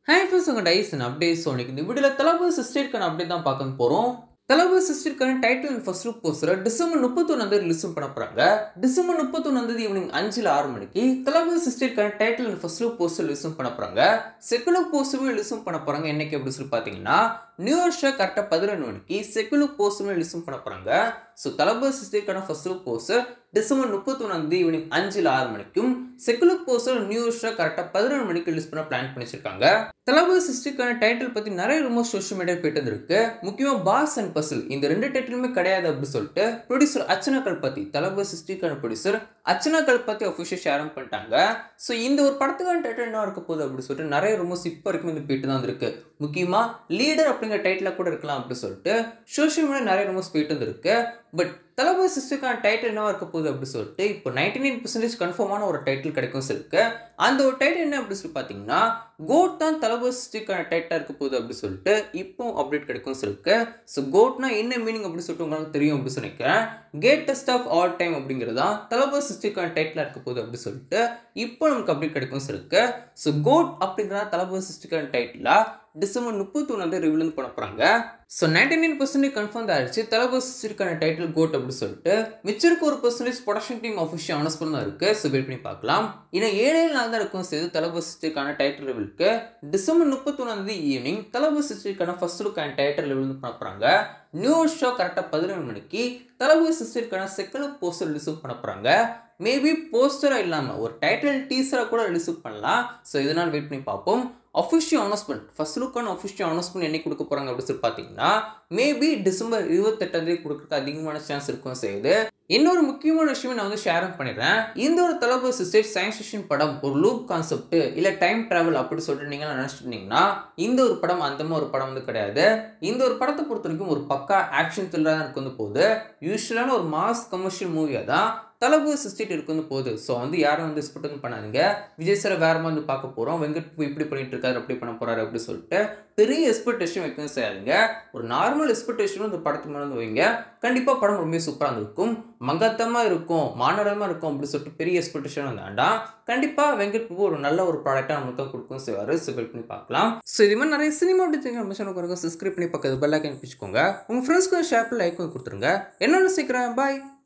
hi friends உங்கள் Tyson update so இன்னைக்கு இந்த வீடியோவில் தளபதி சிஸ்டருக்கான அப்டேட் தான் பார்க்க போகிறோம் தளபதி சிஸ்டருக்கான title and first look poster December முப்பத்தொன்னாந்தேதி ரிலீஸும் பண்ண போகிறாங்க டிசம்பர் முப்பத்தொன்னாந்தேதி ஈவினிங் அஞ்சில் ஆறு மணிக்கு தளபதி சிஸ்டருக்கான title and first look poster ரிலீஸும் பண்ண போகிறாங்க செக்குலர் போஸ்டரும் ரிலீஸும் பண்ண போகிறாங்க என்னைக்கு அப்படின்னு சொல்லி பார்த்தீங்கன்னா நியூ இயர் ஷோ கரெக்டாக பதினொன்று மணிக்கு செக்குலர் போஸ்டரும் ரிலீஸும் பண்ண போகிறாங்க ஸோ தளபதி சிஸ்டருக்கான ஃபர்ஸ்ட் லுக் போஸ்டர் டிசம்பர் முப்பத்தொன்னாந்தேதி ஈவினிங் அஞ்சில் ஆறு மணிக்கும் செக்குலர் போஸ்டர் நியூ இயர் ஷோ கரெக்டாக பதினொன்று மணிக்கு ரிலீஸ் பண்ண பிளான் பண்ணி வச்சிருக்காங்க தளபதி சிஸ்டருக்கான டைட்டில் பற்றி நிறைய ரொம்ப சோஷியல் மீடியா போயிட்டு இருக்கு முக்கியமாக பாஸ் அண்ட் பசில் இந்த ரெண்டு டைட்டிலுமே கிடையாது அப்படின்னு சொல்லிட்டு ப்ரொடியூசர் அர்ச்சனா கல்பத்தி தளபதி சிஸ்டருக்கான ப்ரொடியூசர் அர்ச்சனா கல்பத்தி அஃபிஷியல் ஷேரும் பண்ணிட்டாங்க ஸோ இந்த ஒரு படத்துக்கான டைட்டில் என்ன இருக்க போகுது அப்படின்னு சொல்லிட்டு நிறைய ரொம்ப இப்போ வரைக்கும் இந்த போயிட்டு தான் இருக்கு முக்கியமாக லீடர் அப்படிங்கிற டைட்டில் கூட இருக்கலாம் அப்படின்னு சொல்லிட்டு சோஷியல் மீடியா நிறைய ரொம்ப போயிட்டு வந்துருக்கு பட் தளபதி சிஸ்டருக்கான டைட்டில் என்னவா இருக்க போகுது அப்படின்னு சொல்லிட்டு இப்போ நைன்டி நைன் பர்சன்டேஜ் கன்ஃபார்மான ஒரு டைட்டில் கிடைக்கும் இருக்கு அந்த ஒரு டைட்டில் என்ன அப்படின்னு சொல்லி பார்த்தீங்கன்னா கோட் தான் தளபதி சிஸ்டருக்கான டைட்டிலாக இருக்க போகுது அப்படின்னு சொல்லிட்டு இப்போ அப்டேட் கிடைக்கும் இருக்கு ஸோ கோட்னா என்ன மீனிங் அப்படின்னு சொல்லிட்டு உங்களுக்கு தெரியும் அப்படின்னு சொல்லிக்கிறேன் கேட்டஸ்ட் ஆஃப் ஆல் டைம் அப்படிங்கிறதா தளபதி சிஸ்டருக்கான டைட்டிலாக இருக்க போகுது அப்படின்னு சொல்லிட்டு இப்போ நமக்கு அப்டேட் கிடைக்கும் இருக்கு ஸோ கோட் அப்படிங்கிறதா தளபதி சிஸ்டருக்கான டைட்டிலாக டிசம்பர் முப்பத்தொன்னாந்தேதி ரிவியூலேருந்து பண்ண போகிறாங்க so ninety nine percentage confirm ஆயிடுச்சு தளபதி சிஸ்டருக்கான டைட்டில் கோட் அப்படின்னு சொல்லிட்டு மிச்சருக்கு ஒரு percentage production team official announcement தான் இருக்குது ஸோ வெயிட் பண்ணி பார்க்கலாம் இன்னும் ஏழே நாள் தான் இருக்கும் செய்து தளபதி சிஸ்டருக்கான டைட்டில் ரிவிலுக்கு டிசம்பர் முப்பத்தொன்னாந்தேதி ஈவினிங் தளபதி சிஸ்டருக்கான ஃபர்ஸ்ட் லுக்கான டைட்டில் ரிவில் பண்ண போகிறாங்க நியூ ஷோ கரெக்டாக பதினொன்று மணிக்கு தளபதி சிஸ்டருக்கான செகண்ட் போஸ்டர் ரிலீஸ் பண்ண போகிறாங்க மேபி போஸ்டராக இல்லாமல் ஒரு டைட்டில் டீசராக கூட ரிலீஸ் பண்ணலாம் ஸோ இதனால் வெயிட் பண்ணி பார்ப்போம் அஃபிஷியல் அனௌன்ஸ்மெண்ட் ஃபர்ஸ்ட் லுக்கான அஃபிஷியல் அனௌன்ஸ்மெண்ட் என்னைக்கு கொடுக்க போகிறாங்க அப்படின்னு சொல்லி பார்த்தீங்கன்னா மேபி டிசம்பர் இருபத்தெட்டாந்தேதி கொடுக்கறதுக்கு அதிகமான சான்ஸ் இருக்கும் செய்யுது இன்னொரு முக்கியமான விஷயம் நான் வந்து ஷேரும் பண்ணிடுறேன் இந்த ஒரு தளபதி சிஸ்டர் சயின்ஸ் ஃபிக்ஷன் படம் ஒரு லூப் கான்செப்ட் இல்லை டைம் ட்ராவல் அப்படி சொல்லிட்டு நீங்கள் நினச்சிட்டு இந்த ஒரு படம் அந்த மாதிரி ஒரு படம் வந்து கிடையாது இந்த ஒரு படத்தை பொறுத்த வரைக்கும் ஒரு பக்கா ஆக்ஷன் த்ரில்லராக எனக்கு வந்து போகுது யூஸ்வலான ஒரு மாஸ் கமர்ஷியல் மூவியாக தான் தளபதி சிஸ்டிட் இருக்கு வந்து போகுது ஸோ வந்து யாரும் வந்து எக்ஸ்பெக்ட் வந்து பண்ணாதீங்க விஜய் சார் வேற மாதிரி வந்து பார்க்க போகிறோம் வெங்கட் இப்படி பண்ணிட்டு இருக்காரு அப்படி பண்ண போறாரு அப்படி சொல்லிட்டு பெரிய எக்ஸ்பெக்டேஷன் வைக்கணும் செய்யாதுங்க ஒரு நார்மல் எக்ஸ்பெக்டேஷன் இந்த படத்துக்கு மேலே வந்து வைங்க கண்டிப்பாக படம் ரொம்ப சூப்பராக இருக்கும் மங்கத்தமாக இருக்கும் மாநடமாக இருக்கும் அப்படின்னு சொல்லிட்டு பெரிய எக்ஸ்பெக்டேஷன் வந்து வேண்டாம் கண்டிப்பாக வெங்கட் பிரபு ஒரு நல்ல ஒரு ப்ராடக்டாக நமக்கு தான் கொடுக்கும் செய்வார் ஸோ வெயிட் பண்ணி பார்க்கலாம் ஸோ இது மாதிரி நிறைய சினிமா அப்படி நம்ம சேனல் சப்ஸ்கிரைப் பண்ணி பக்கத்து பெல்லாக்கன் பிடிச்சிக்கோங்க உங்கள் ஃப்ரெண்ட்ஸ்க்கு ஷேப்பில் லைக் கொடுத்துருங்க என்னென்ன சீக்கிரம் பாய்